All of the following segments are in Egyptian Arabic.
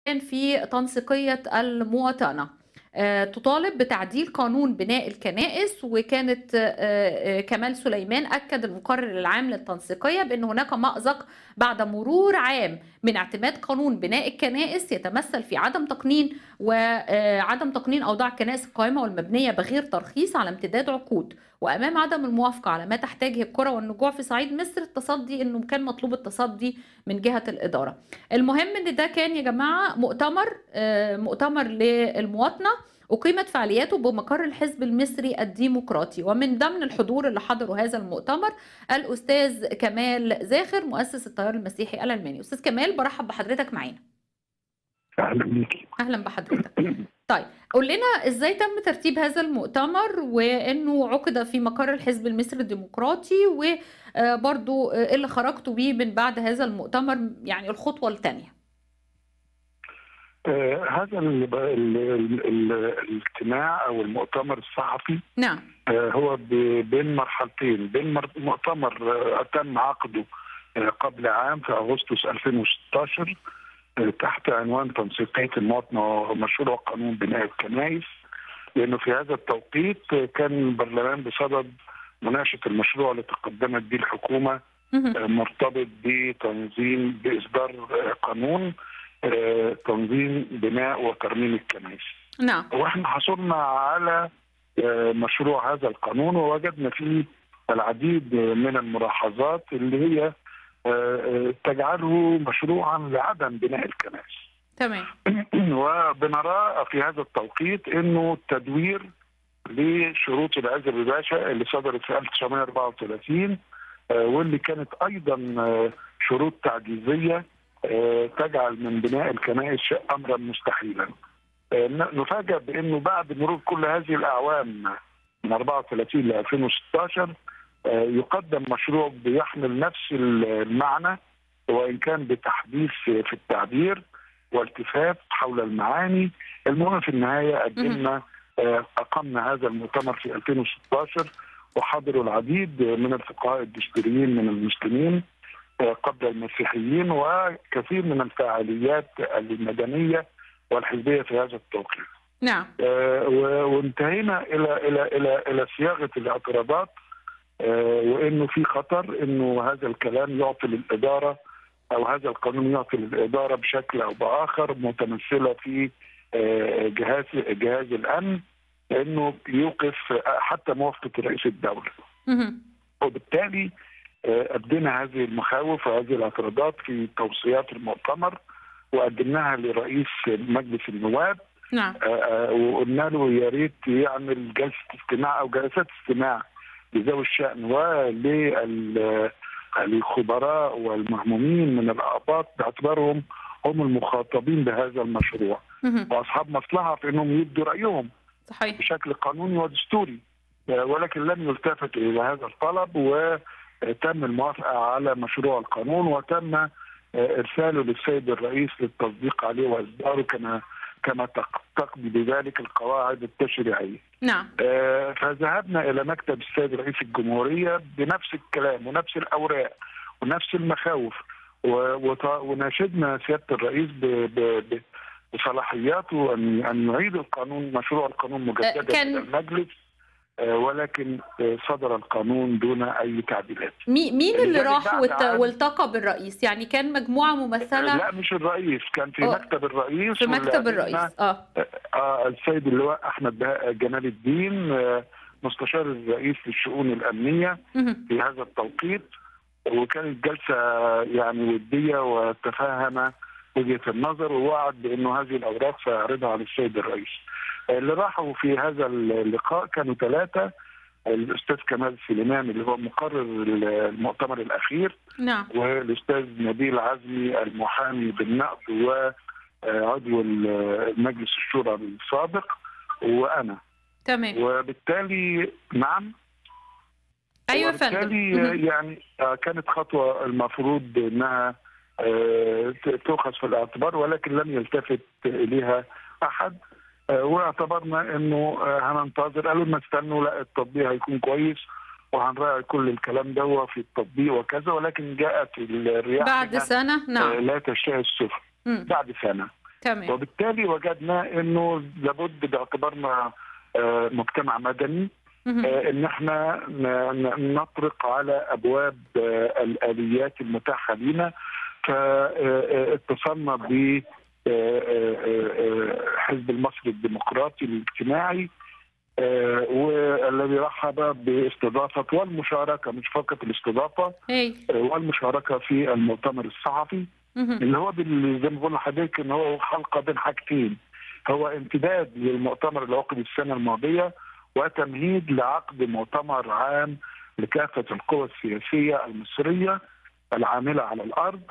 في تنسيقية المواطنة آه، تطالب بتعديل قانون بناء الكنائس وكانت آه، آه، كمال سليمان أكد المقرر العام للتنسيقية بأن هناك مأزق بعد مرور عام من اعتماد قانون بناء الكنائس يتمثل في عدم تقنين وعدم تقنين أوضاع الكنائس القائمة والمبنية بغير ترخيص على امتداد عقود وأمام عدم الموافقة على ما تحتاجه القرى والنجوع في صعيد مصر التصدي أنه كان مطلوب التصدي من جهة الإدارة المهم أن ده كان يا جماعة مؤتمر مؤتمر للمواطنة أقيمت فعالياته بمقر الحزب المصري الديمقراطي ومن ضمن الحضور اللي حضروا هذا المؤتمر الأستاذ كمال زاخر مؤسس التيار المسيحي الألماني أستاذ كمال برحب بحضرتك معانا اهلا بيكي أهلا بحضرتك طيب قول لنا ازاي تم ترتيب هذا المؤتمر وانه عقد في مقر الحزب المصري الديمقراطي وبرضو ايه اللي خرجتوا بيه من بعد هذا المؤتمر يعني الخطوه الثانيه آه هذا ال ال ال الاجتماع او المؤتمر الصحفي نعم آه هو بين مرحلتين بين مؤتمر آه تم عقده قبل عام في اغسطس 2016 تحت عنوان تنسيقيه المواطنه ومشروع قانون بناء الكنائس لانه في هذا التوقيت كان البرلمان بصدد مناقشه المشروع اللي تقدمت به الحكومه مرتبط بتنظيم باصدار قانون تنظيم بناء وترميم الكنائس. نعم. واحنا حصلنا على مشروع هذا القانون ووجدنا فيه العديد من الملاحظات اللي هي تجعله مشروعا لعدم بناء الكنائس. تمام. وبنرى في هذا التوقيت انه التدوير لشروط العزل الباشا اللي صدرت في 1934 واللي كانت ايضا شروط تعجيزيه تجعل من بناء الكنائس امرا مستحيلا. نفاجأ بانه بعد مرور كل هذه الاعوام من 34 ل 2016 يقدم مشروع بيحمل نفس المعنى وان كان بتحديث في التعبير والتفاف حول المعاني المهم في النهايه قدمنا اقمنا هذا المؤتمر في 2016 وحضروا العديد من الفقهاء الدستوريين من المسلمين قبل المسيحيين وكثير من الفعاليات المدنيه والحزبيه في هذا التوقيت. نعم. وانتهينا الى الى الى الى صياغه الاعتراضات وانه في خطر انه هذا الكلام يعطي للاداره او هذا القانون يعطي للاداره بشكل او باخر متمثله في جهاز جهاز الامن انه يوقف حتى موافقه رئيس الدوله. وبالتالي ابدينا هذه المخاوف وهذه الاعتراضات في توصيات المؤتمر وقدمناها لرئيس مجلس النواب نعم وقلنا له يا ريت يعمل جلسه استماع او جلسات استماع لذوي الشأن وللخبراء والمهمومين من الآباط باعتبارهم هم المخاطبين بهذا المشروع وأصحاب مصلحة في أنهم يبدوا رأيهم صحيح. بشكل قانوني ودستوري ولكن لم يلتفت إلى هذا الطلب وتم الموافقة على مشروع القانون وتم إرساله للسيد الرئيس للتصديق عليه وإصداره كما كما تقضي بذلك القواعد التشريعيه. نعم. آه فذهبنا الى مكتب السيد رئيس الجمهوريه بنفس الكلام ونفس الاوراق ونفس المخاوف وناشدنا سياده الرئيس ب ب بصلاحياته ان ان يعيد القانون مشروع القانون مجددا كان... الى المجلس ولكن صدر القانون دون اي تعديلات مين اللي راح والتقى بالرئيس يعني كان مجموعه ممثله لا مش الرئيس كان في أوه. مكتب الرئيس في مكتب الرئيس اه, آه السيد اللواء احمد جمال الدين آه مستشار الرئيس للشؤون الامنيه في هذا التوقيت وكانت جلسه يعني وديه وتفهم وجهه النظر ووعد بانه هذه الاوراق سيعرضها على السيد الرئيس اللي راحوا في هذا اللقاء كانوا ثلاثة الأستاذ كمال سليمان اللي هو مقرر المؤتمر الأخير نعم والأستاذ نبيل عزمي المحامي بالنقد وعضو مجلس الشورى السابق وأنا تمام وبالتالي نعم ايوه وبالتالي يعني كانت خطوه المفروض انها تؤخذ في الاعتبار ولكن لم يلتفت اليها احد واعتبرنا انه هننتظر قالوا لنا استنوا لا التطبيق هيكون كويس وهنراعي كل الكلام ده في التطبيق وكذا ولكن جاءت الرياح بعد سنه نعم لا تشتهي السفن بعد سنه تمام وبالتالي وجدنا انه لابد باعتبارنا آه، مجتمع مدني مهم. آه، ان احنا ن- ن- نطرق على ابواب آه، الاليات المتاحه لنا فاتصلنا ب آه، آه، آه، حزب المصري الديمقراطي الاجتماعي آه، والذي رحب باستضافه والمشاركه مش فقط الاستضافه هي آه، والمشاركه في المؤتمر الصحفي مهم. اللي هو بال- زي ما بقول لحضرتك ان هو حلقه بين حاجتين هو امتداد للمؤتمر اللي عقد السنه الماضيه وتمهيد لعقد مؤتمر عام لكافه القوى السياسيه المصريه العامله على الارض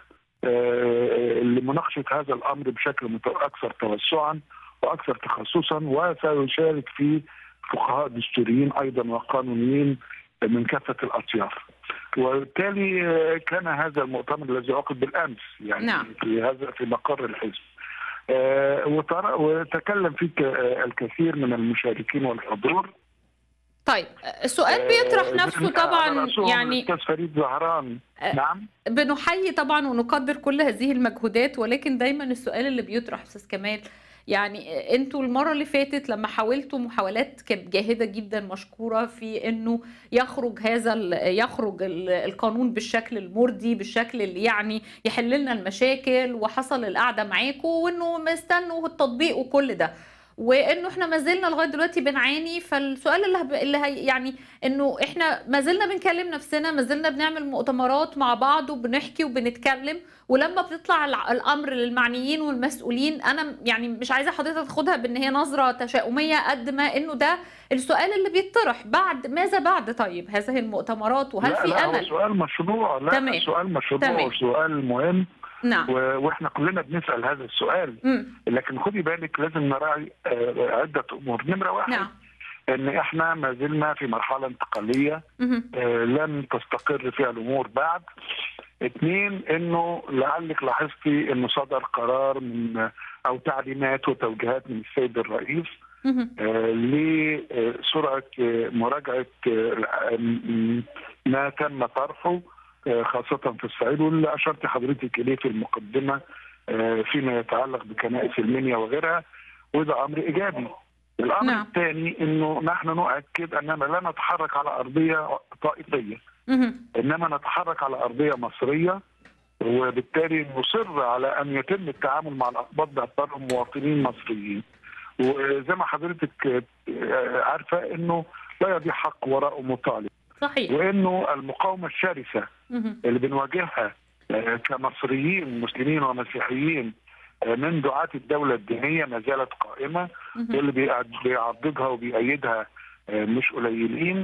آه، لمناقشه هذا الامر بشكل مت- اكثر توسعا واكثر تخصصا وسيشارك فيه فقهاء دستوريين ايضا وقانونيين من كافه الاطياف. وبالتالي آه، كان هذا المؤتمر الذي عقد بالامس يعني نعم. في هذا في مقر الحزب. آه، وتر- وتكلم فيه ك- آه، الكثير من المشاركين والحضور طيب السؤال بيطرح آه، نفسه على طبعا رأسهم يعني الاستاذ فريد زهران آه، نعم بنحيي طبعا ونقدر كل هذه المجهودات ولكن دايما السؤال اللي بيطرح استاذ كمال يعني انتوا المره اللي فاتت لما حاولتوا محاولات كانت جاهده جدا مشكوره في انه يخرج هذا ال- يخرج ال- القانون بالشكل المرضي بالشكل اللي يعني يحل لنا المشاكل وحصل القعده معاكم وانه مستنوا التطبيق وكل ده وانه احنا ما زلنا لغايه دلوقتي بنعاني فالسؤال اللي هب... اللي هي يعني انه احنا ما زلنا بنكلم نفسنا ما زلنا بنعمل مؤتمرات مع بعض وبنحكي وبنتكلم ولما بتطلع الع- الامر للمعنيين والمسؤولين انا يعني مش عايزه حضرتك تاخدها بان هي نظره تشاؤميه قد ما انه ده السؤال اللي بيطرح بعد ماذا بعد طيب هذه المؤتمرات وهل لا في لا هو امل سؤال مشروع لا تمام. سؤال مشروع تمام. وسؤال مهم نعم و- واحنا كلنا بنسال هذا السؤال مم. لكن خدي بالك لازم نراعي آه، عده امور نمره واحد نعم ان احنا ما زلنا في مرحله انتقاليه مهم. آه، لن تستقر فيها الامور بعد اثنين انه لعلك لاحظتي انه صدر قرار من او تعليمات وتوجيهات من السيد الرئيس مهم. آه، لسرعه آه، مراجعه آه، م- ما تم طرحه آه، خاصه في الصعيد واللي اشرت حضرتك اليه في المقدمه آه، فيما يتعلق بكنائس المنيا وغيرها وده امر ايجابي. الامر نعم. الثاني انه نحن نؤكد اننا لا نتحرك على ارضيه طائفيه مهم. انما نتحرك على ارضيه مصريه وبالتالي نصر على ان يتم التعامل مع الاقباط باعتبارهم مواطنين مصريين وزي ما حضرتك آه، عارفه انه لا يضيع حق وراء مطالب صحيح وانه المقاومه الشرسه مهم. اللي بنواجهها آه، كمصريين مسلمين ومسيحيين آه، من دعاة الدولة الدينية ما زالت قائمة مهم. واللي بيعد- بيعضدها وبيأيدها آه، مش قليلين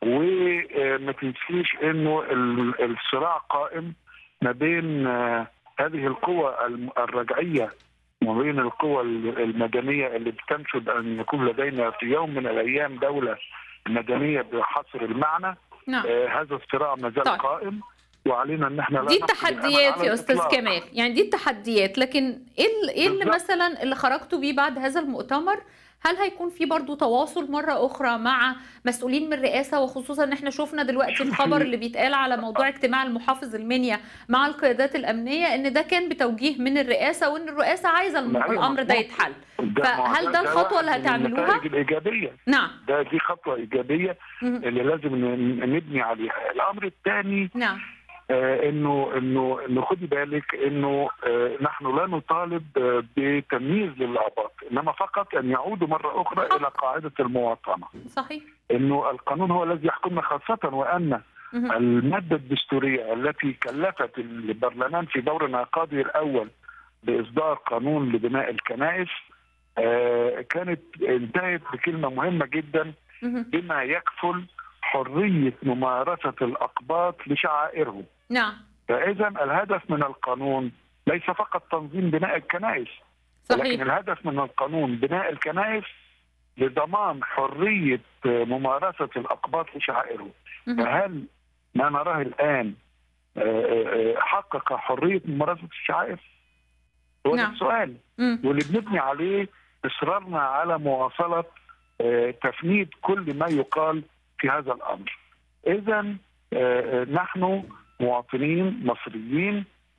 وما تنسيش انه ال- الصراع قائم ما بين آه، هذه القوى الم- الرجعيه وما بين القوى ال- المدنيه اللي بتنشد ان يكون لدينا في يوم من الايام دوله مدنيه بحصر المعنى نعم آه، هذا الصراع ما زال طيب. قائم وعلينا ان احنا لا دي نفقد التحديات الأمل على يا استاذ الإطلاق. كمال يعني دي التحديات لكن ايه ال- ايه اللي بالظبط. مثلا اللي خرجتوا بيه بعد هذا المؤتمر هل هيكون في برضو تواصل مرة أخرى مع مسؤولين من الرئاسة وخصوصا إن إحنا شفنا دلوقتي شوفي. الخبر اللي بيتقال على موضوع اجتماع المحافظ المنيا مع القيادات الأمنية إن ده كان بتوجيه من الرئاسة وإن الرئاسة عايزة الم- أيوة، الأمر ده مظبوط. يتحل ده- فهل ده الخطوة اللي واحد من هتعملوها؟ النتائج الايجابيه نعم ده دي خطوه ايجابيه مهم. اللي لازم ن- نبني عليها الامر الثاني نعم آه، انه انه انه خدي بالك انه آه، نحن لا نطالب آه، بتمييز للاعباط انما فقط ان يعودوا مره اخرى حق. الى قاعده المواطنه صحيح انه القانون هو الذي يحكمنا خاصه وان مهم. الماده الدستوريه التي كلفت البرلمان في دور انعقاده الاول باصدار قانون لبناء الكنائس آه، كانت انتهت بكلمه مهمه جدا مهم. بما يكفل حريه ممارسه الاقباط لشعائرهم نعم فاذا الهدف من القانون ليس فقط تنظيم بناء الكنائس لكن صحيح الهدف من القانون بناء الكنائس لضمان حريه ممارسه الاقباط لشعائرهم مهم. فهل ما نراه الان آه، آه، آه، حقق حريه ممارسه الشعائر؟ هو ده نعم. السؤال مم. واللي بنبني عليه اصرارنا على مواصله آه، تفنيد كل ما يقال في هذا الامر. اذا نحن مواطنين مصريين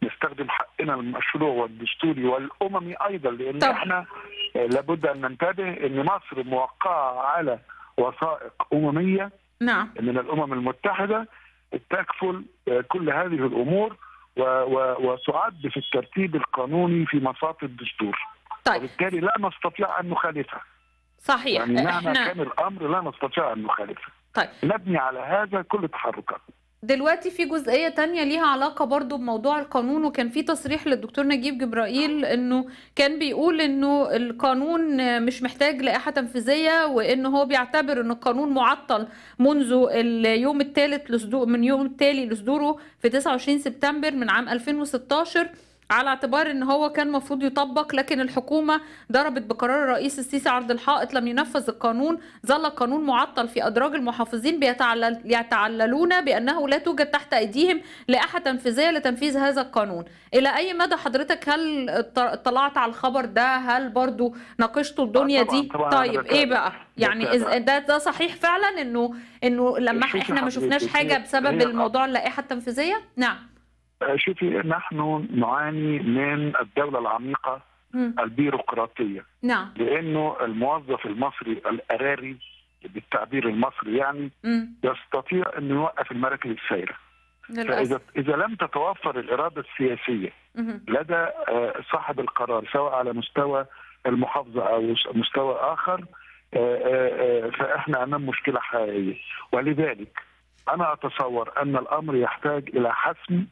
نستخدم حقنا المشروع والدستوري والاممي ايضا لان طب. احنا آه، لابد ان ننتبه ان مصر موقعه على وثائق امميه نعم من الامم المتحده تكفل آه، كل هذه الامور و- و- وتعد في الترتيب القانوني في مصاف الدستور طيب وبالتالي لا نستطيع ان نخالفها صحيح يعني مهما احنا كان الامر لا نستطيع ان نخالفه طيب نبني على هذا كل تحركاتنا دلوقتي في جزئية تانية ليها علاقة برضو بموضوع القانون وكان في تصريح للدكتور نجيب جبرائيل انه كان بيقول انه القانون مش محتاج لائحة تنفيذية وانه هو بيعتبر ان القانون معطل منذ اليوم الثالث لصدور من يوم التالي لصدوره في 29 سبتمبر من عام 2016 على اعتبار ان هو كان المفروض يطبق لكن الحكومه ضربت بقرار الرئيس السيسي عرض الحائط لم ينفذ القانون ظل القانون معطل في ادراج المحافظين بيتعلل يتعللون بانه لا توجد تحت ايديهم لائحه تنفيذيه لتنفيذ هذا القانون الى اي مدى حضرتك هل اطلعت على الخبر ده هل برضو ناقشتوا الدنيا طبعاً- دي طبعاً أنا طيب ايه بتابع. بقى يعني بتابع. إذا ده ده صحيح فعلا انه انه لما شوفي احنا ما شفناش حضرتك، حاجه هي- بسبب هي- الموضوع اللائحه التنفيذيه نعم آه، شوفي نحن نعاني من الدوله العميقه مم. البيروقراطيه نعم لانه الموظف المصري القراري بالتعبير المصري يعني مم. يستطيع ان يوقف المراكب السائره للاسف فاذا اذا لم تتوفر الاراده السياسيه مم. لدى آه، صاحب القرار سواء على مستوى المحافظه او مستوى اخر آه، آه، آه، فاحنا امام مشكله حقيقيه ولذلك انا اتصور ان الامر يحتاج الى حسم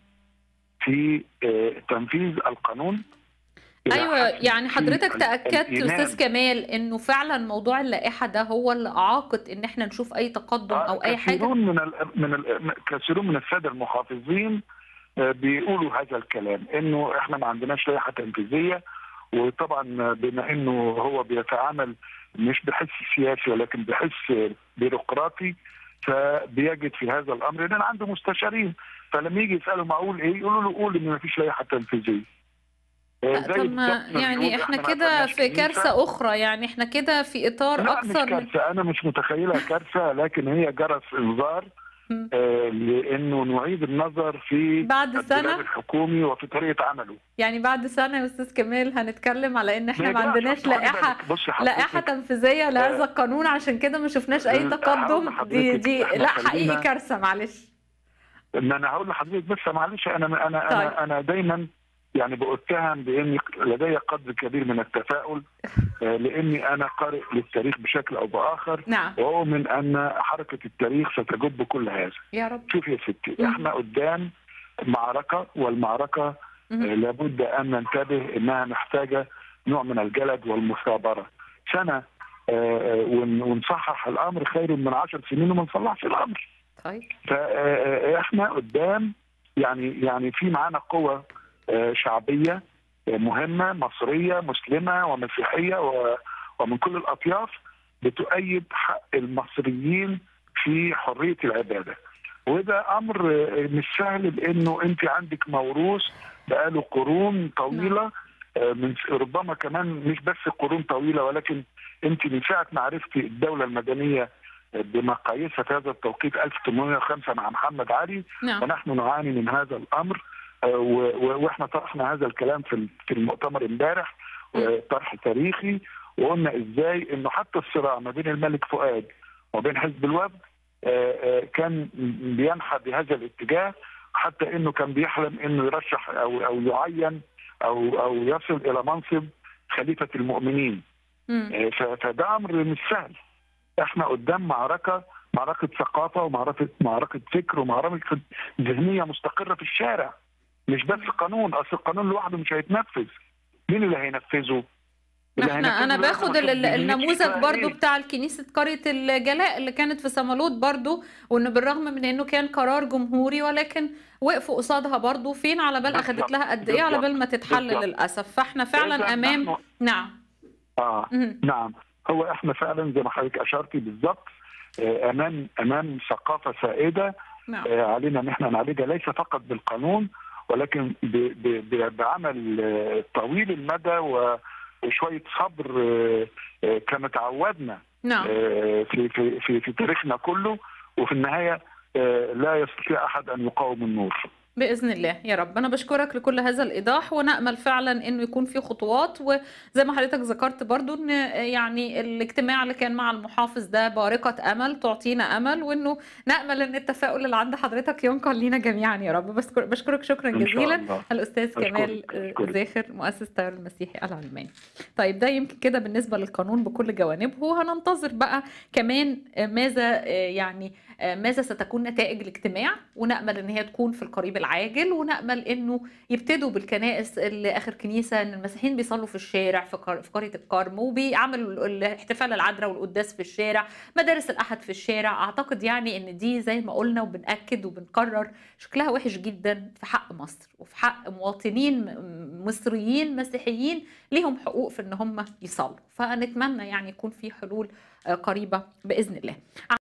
في آه، تنفيذ القانون إلى ايوه حسم يعني في حضرتك ال- تاكدت الإيمان. استاذ كمال انه فعلا موضوع اللائحه ده هو اللي اعاقت ان احنا نشوف اي تقدم آه، او اي حاجه كثيرون من ال من ال كثيرون من الساده المحافظين آه، بيقولوا هذا الكلام انه احنا ما عندناش لائحه تنفيذيه وطبعا بما انه هو بيتعامل مش بحس سياسي ولكن بحس بيروقراطي فبيجد في هذا الامر لان عنده مستشارين فلما يجي يساله معقول ايه يقولوا له قول ان ما فيش لائحه تنفيذيه آه، زي طب ما بالظبط ما يعني بنقول احنا ما كده عملناش في كنيسة. كارثه اخرى يعني احنا كده في اطار لا مش اكثر من كارثه انا مش متخيلها كارثه لكن هي جرس انذار مم. آه، لانه نعيد النظر في بعد الدولاب سنه الحكومي وفي طريقه عمله يعني بعد سنه يا استاذ كمال هنتكلم على ان احنا ما ينفعش. عندناش خلي لائحه بالك، بصي حضرتك، لائحه تنفيذيه لهذا القانون عشان كده ما شفناش اي هقول تقدم دي لحضرتك، دي إحنا لا خلينا- حقيقي كارثه معلش ان انا هقول لحضرتك بس معلش انا انا طيب. انا انا دايما يعني بأتهم باني لدي قدر كبير من التفاؤل آه، لاني انا قارئ للتاريخ بشكل او باخر نعم واؤمن ان حركه التاريخ ستجب كل هذا يا رب شوف يا ستي مم. احنا قدام معركه والمعركه مم. آه، لابد ان ننتبه انها محتاجه نوع من الجلد والمثابره سنه آه، آه، ون- ونصحح الامر خير من عشر سنين وما نصلحش الامر طيب فاحنا قدام يعني يعني في معانا قوة آه، شعبية آه، مهمة مصرية مسلمة ومسيحية و- ومن كل الأطياف بتؤيد حق المصريين في حرية العبادة وده أمر آه، مش سهل لأنه أنت عندك موروث بقاله قرون طويلة آه، من ربما كمان مش بس قرون طويلة ولكن أنت من ساعة ما عرفتي الدولة المدنية بمقاييسها في هذا التوقيت 1805 مع محمد علي نعم ونحن نعاني من هذا الامر آه، و- و- واحنا طرحنا هذا الكلام في في المؤتمر امبارح آه، طرح تاريخي وقلنا ازاي انه حتى الصراع ما بين الملك فؤاد وبين حزب الوفد آه، آه، كان بينحى بهذا الاتجاه حتى انه كان بيحلم انه يرشح او او يعين او او يصل الى منصب خليفه المؤمنين مم. آه، ف- فده امر مش سهل احنا قدام معركه معركه ثقافه ومعركه معركه فكر ومعركه ذهنيه مستقره في الشارع مش بس قانون اصل القانون لوحده مش هيتنفذ مين اللي هينفذه؟ اللي احنا انا هينفذه باخد لازم ال- ال- أشوف النموذج دنيتي برضو فيها إيه؟ بتاع الكنيسة قرية الجلاء اللي كانت في سمالوت برضو وان بالرغم من انه كان قرار جمهوري ولكن وقفوا قصادها برضو فين على بال اخدت بالظبط، لها قد ايه على بال ما تتحل بالظبط. للاسف فاحنا فعلا إذا امام نحن- نعم اه مم. نعم هو احنا فعلا زي ما حضرتك اشرتي بالظبط آه، امام امام ثقافه سائده نعم آه، علينا ان احنا نعالجها ليس فقط بالقانون ولكن ب- ب- ب- بعمل آه، طويل المدى و- وشويه صبر آه، آه، كما تعودنا نعم آه، في في في في تاريخنا كله وفي النهايه آه، لا يستطيع احد ان يقاوم النور باذن الله يا رب انا بشكرك لكل هذا الايضاح ونامل فعلا انه يكون في خطوات وزي ما حضرتك ذكرت برضو ان يعني الاجتماع اللي كان مع المحافظ ده بارقه امل تعطينا امل وانه نامل ان التفاؤل اللي عند حضرتك ينقل لينا جميعا يا رب بشكر بشكرك شكرا إن شاء جزيلا الله. الاستاذ أشكرك، كمال أشكرك. زاخر مؤسس التيار المسيحي العلماني طيب ده يمكن كده بالنسبه للقانون بكل جوانبه هننتظر بقى كمان ماذا يعني ماذا ستكون نتائج الاجتماع ونامل ان هي تكون في القريب العاجل ونامل انه يبتدوا بالكنائس اللي اخر كنيسه ان المسيحيين بيصلوا في الشارع في قر- في قريه الكرم وبيعملوا الاحتفال العذراء والقداس في الشارع مدارس الاحد في الشارع اعتقد يعني ان دي زي ما قلنا وبناكد وبنكرر شكلها وحش جدا في حق مصر وفي حق مواطنين م- مصريين مسيحيين ليهم حقوق في ان هم يصلوا فنتمنى يعني يكون في حلول آه، قريبه باذن الله